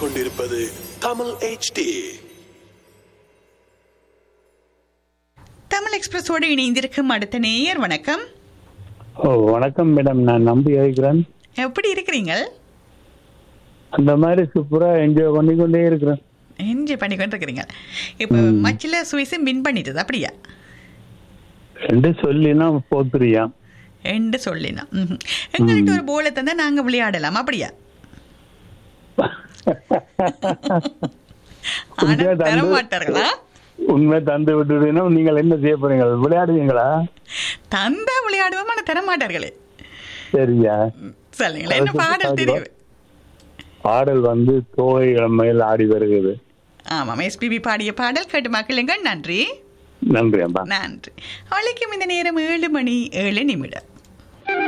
கேட்டுக்கொண்டிருப்பது தமிழ் HD தமிழ் எக்ஸ்பிரஸோடு இணைந்திருக்கும் அடுத்த நேயர் வணக்கம் ஓ வணக்கம் மேடம் நான் நம்பி இருக்கிறேன் எப்படி இருக்கிறீங்க அந்த மாதிரி சூப்பரா என்ஜாய் பண்ணி கொண்டே இருக்கிறேன் என்ஜாய் பண்ணி கொண்டு இருக்கிறீங்க இப்போ மச்சில சுவிஸும் வின் பண்ணிட்டது அப்படியா ரெண்டு சொல்லினா போத்துறியா என்று சொல்லினா ம்ஹும். எங்கள்கிட்ட ஒரு போலை தந்தா நாங்க விளையாடலாம் அப்படியா ஆனா உண்மையா தர தந்து- மாட்டார்களா உண்மை தந்து விட்டுதுன்னா நீங்கள் என்ன செய்ய போறீங்க விளையாடுவீங்களா தந்தா விளையாடுவோம் ஆனா தர மாட்டார்களே சரியா சொல்லுங்களேன் என்ன பாடல் தெரியும் பாடல் வந்து தோகை இளமையில் ஆடி வருகிறது ஆமாம் எஸ்பிபி பாடிய பாடல் கேட்டு மக்களுங்க நன்றி நன்றி அம்பா நன்றி அவளுக்கும் இந்த நேரம் ஏழு மணி ஏழு நிமிடம்